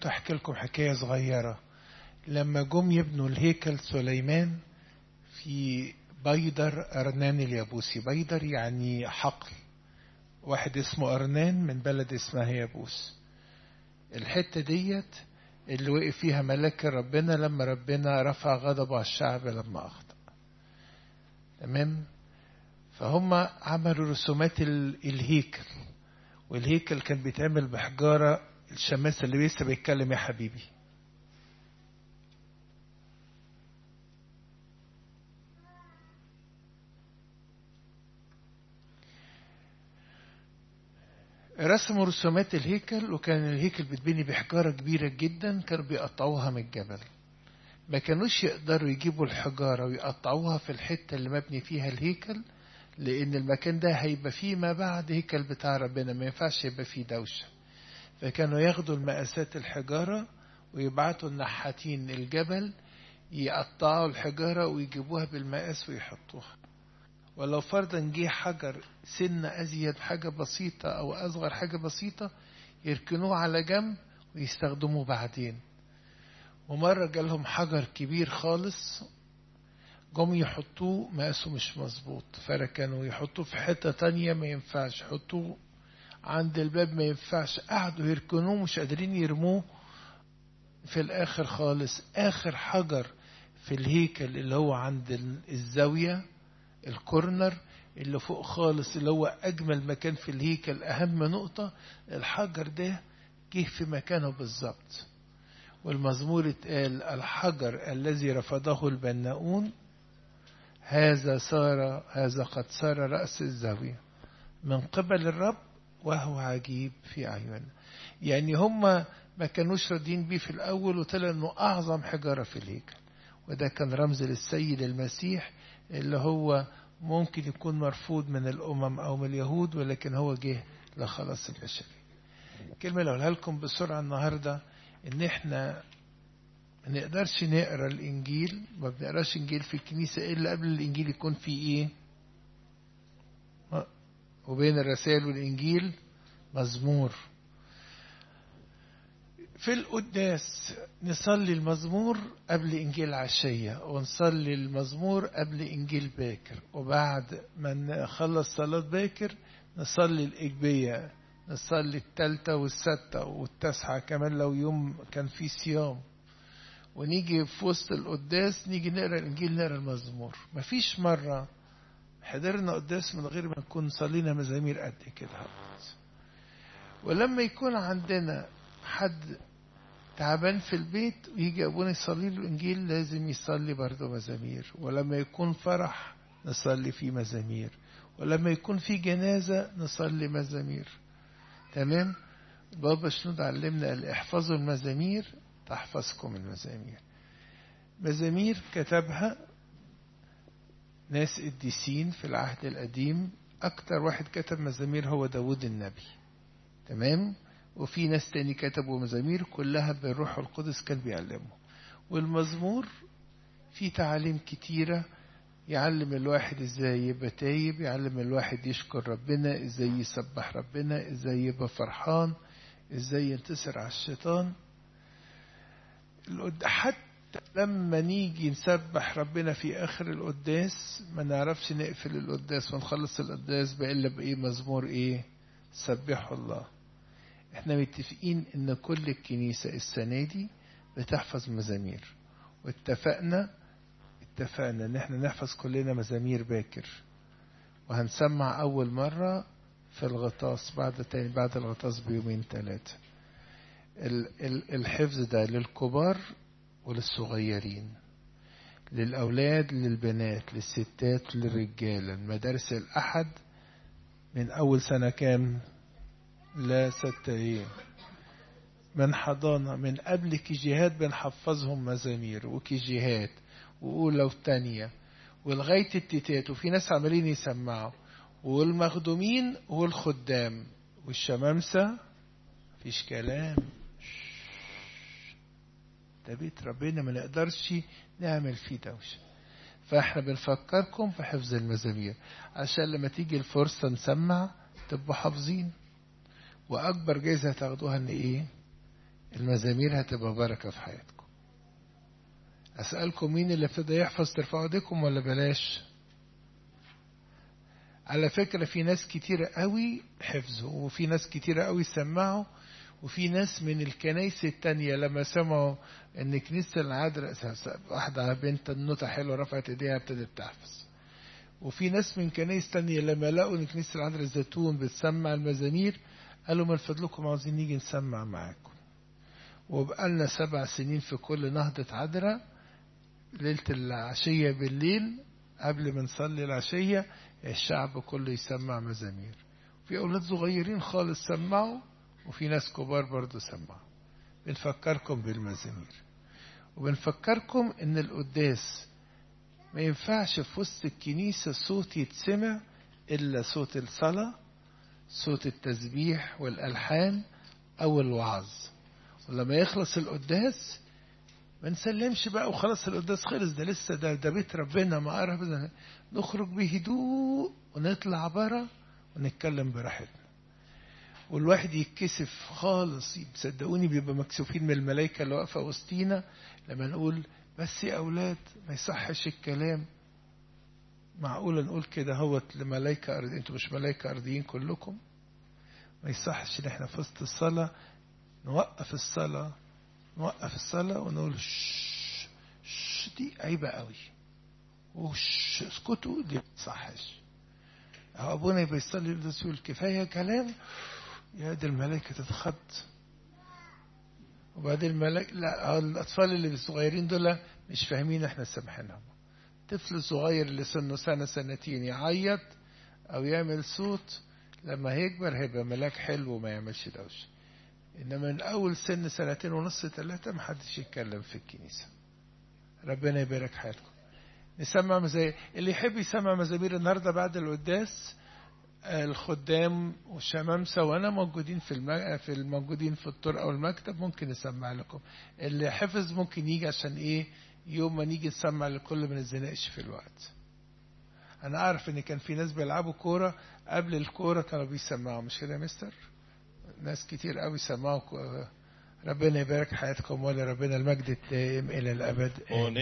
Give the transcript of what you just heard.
احكي لكم حكايه صغيره لما جم يبنوا الهيكل سليمان في بيدر ارنان اليابوسي بيدر يعني حقل واحد اسمه ارنان من بلد اسمها يابوس الحته ديت اللي وقف فيها ملاك ربنا لما ربنا رفع غضبه على الشعب لما اخطا تمام فهم عملوا رسومات الهيكل والهيكل كان بيتعمل بحجارة الشماس اللي لسه بيتكلم يا حبيبي رسموا رسومات الهيكل وكان الهيكل بيتبني بحجارة كبيرة جدا كانوا بيقطعوها من الجبل ما كانوش يقدروا يجيبوا الحجارة ويقطعوها في الحتة اللي مبني فيها الهيكل لأن المكان ده هيبقى فيه ما بعد هيكل بتاع ربنا ما ينفعش يبقى فيه دوشة فكانوا ياخدوا المقاسات الحجارة ويبعتوا النحاتين الجبل يقطعوا الحجارة ويجيبوها بالمقاس ويحطوها ولو فرضا جه حجر سن أزيد حاجة بسيطة أو أصغر حاجة بسيطة يركنوه على جنب ويستخدموه بعدين ومرة جالهم حجر كبير خالص جم يحطوه مقاسه مش مظبوط فركنوا يحطوه في حتة تانية ما ينفعش يحطوه عند الباب ما ينفعش قعدوا يركنوه مش قادرين يرموه في الآخر خالص آخر حجر في الهيكل اللي هو عند الزاوية الكورنر اللي فوق خالص اللي هو أجمل مكان في الهيكل أهم نقطة الحجر ده جه في مكانه بالظبط والمزمور اتقال الحجر الذي رفضه البناؤون هذا صار هذا قد صار رأس الزاوية من قبل الرب وهو عجيب في أعيننا يعني هم ما كانوش راضيين بيه في الأول وطلع أنه أعظم حجارة في الهيكل وده كان رمز للسيد المسيح اللي هو ممكن يكون مرفوض من الأمم أو من اليهود ولكن هو جه لخلاص البشرية كلمة اللي أقولها لكم بسرعة النهاردة إن إحنا ما نقدرش نقرا الإنجيل ما بنقراش إنجيل في الكنيسة إلا قبل الإنجيل يكون فيه إيه وبين الرسائل والإنجيل مزمور في القداس نصلي المزمور قبل إنجيل عشية ونصلي المزمور قبل إنجيل باكر وبعد ما نخلص صلاة باكر نصلي الإجبية نصلي التالتة والستة والتاسعة كمان لو يوم كان في صيام ونيجي في وسط القداس نيجي نقرا الإنجيل نقرا المزمور مفيش مرة حضرنا قداس من غير ما نكون صلينا مزامير قد كده ولما يكون عندنا حد تعبان في البيت ويجي ابونا يصلي له الانجيل لازم يصلي برضه مزامير ولما يكون فرح نصلي فيه مزامير ولما يكون في جنازة نصلي مزامير تمام بابا شنود علمنا قال احفظوا المزامير تحفظكم المزامير مزامير كتبها ناس قديسين في العهد القديم أكتر واحد كتب مزامير هو داود النبي تمام وفي ناس تاني كتبوا مزامير كلها بالروح القدس كان بيعلمه والمزمور في تعاليم كتيرة يعلم الواحد ازاي يبقى تايب يعلم الواحد يشكر ربنا ازاي يسبح ربنا ازاي يبقى فرحان ازاي ينتصر على الشيطان حتى لما نيجي نسبح ربنا في اخر القداس ما نعرفش نقفل القداس ونخلص القداس بإلا بايه مزمور ايه سبحوا الله احنا متفقين ان كل الكنيسة السنة دي بتحفظ مزامير واتفقنا اتفقنا ان احنا نحفظ كلنا مزامير باكر وهنسمع اول مرة في الغطاس بعد تاني بعد الغطاس بيومين ثلاثة الحفظ ده للكبار وللصغيرين للأولاد للبنات للستات للرجال المدارس الأحد من أول سنة كام لا ستة ايه من حضانة من قبل كيجيهات بنحفظهم مزامير وكيجيهات وأولى وتانية ولغاية التيتات وفي ناس عمالين يسمعوا والمخدومين والخدام والشمامسة مفيش كلام ده بيت ربنا ما نقدرش نعمل فيه دوشة فاحنا بنفكركم في حفظ المزامير عشان لما تيجي الفرصة نسمع تبقوا حافظين واكبر جايزة هتاخدوها ان ايه المزامير هتبقى بركة في حياتكم أسألكم مين اللي ابتدى يحفظ ترفعوا ايديكم ولا بلاش على فكرة في ناس كتيرة قوي حفظوا وفي ناس كتيرة قوي سمعوا وفي ناس من الكنايس التانية لما سمعوا ان كنيسة العذراء واحدة بنت النوتة حلوة رفعت ايديها ابتدت تحفظ وفي ناس من كنايس تانية لما لقوا ان كنيسة العذراء الزيتون بتسمع المزامير قالوا من فضلكم عاوزين نيجي نسمع معاكم وبقالنا سبع سنين في كل نهضة عذراء ليلة العشية بالليل قبل ما نصلي العشية الشعب كله يسمع مزامير في أولاد صغيرين خالص سمعوا وفي ناس كبار برضو سمعوا بنفكركم بالمزامير وبنفكركم ان القداس ما ينفعش في وسط الكنيسة صوت يتسمع إلا صوت الصلاة صوت التسبيح والألحان أو الوعظ ولما يخلص القداس ما نسلمش بقى وخلاص القداس خلص ده لسه ده, ده بيت ربنا ما قرب نخرج بهدوء ونطلع بره ونتكلم براحتنا والواحد يتكسف خالص صدقوني بيبقى مكسوفين من الملائكة اللي واقفة وسطينا لما نقول بس يا أولاد ما يصحش الكلام معقولة نقول كده هوت لملائكة أرض انتوا مش ملائكة أرضيين كلكم ما يصحش ان احنا في وسط الصلاة نوقف الصلاة نوقف الصلاة ونقول شش شش دي عيبة قوي وش اسكتوا دي ما تصحش أو أبونا يبقى يصلي يقول كفاية كلام يا دي الملائكة تتخض وبعدين الملائكة لا الأطفال اللي الصغيرين دول مش فاهمين احنا سامحينهم طفل صغير اللي سنه سنة سنتين يعيط أو يعمل صوت لما هيكبر هيبقى ملاك حلو وما يعملش دوشة إنما من أول سن سنتين ونص ثلاثة محدش يتكلم في الكنيسة ربنا يبارك حياتكم نسمع مزامير اللي يحب يسمع مزامير النهارده بعد القداس الخدام والشمامسة وأنا موجودين في المج... في الموجودين في الطرقة والمكتب ممكن نسمع لكم اللي حفظ ممكن يجي عشان إيه يوم ما نيجي نسمع لكل ما نزنقش في الوقت أنا أعرف إن كان في ناس بيلعبوا كورة قبل الكورة كانوا بيسمعوا مش كده يا مستر ناس كتير قوي سمعوا ربنا يبارك حياتكم ولربنا المجد الدائم إلى الأبد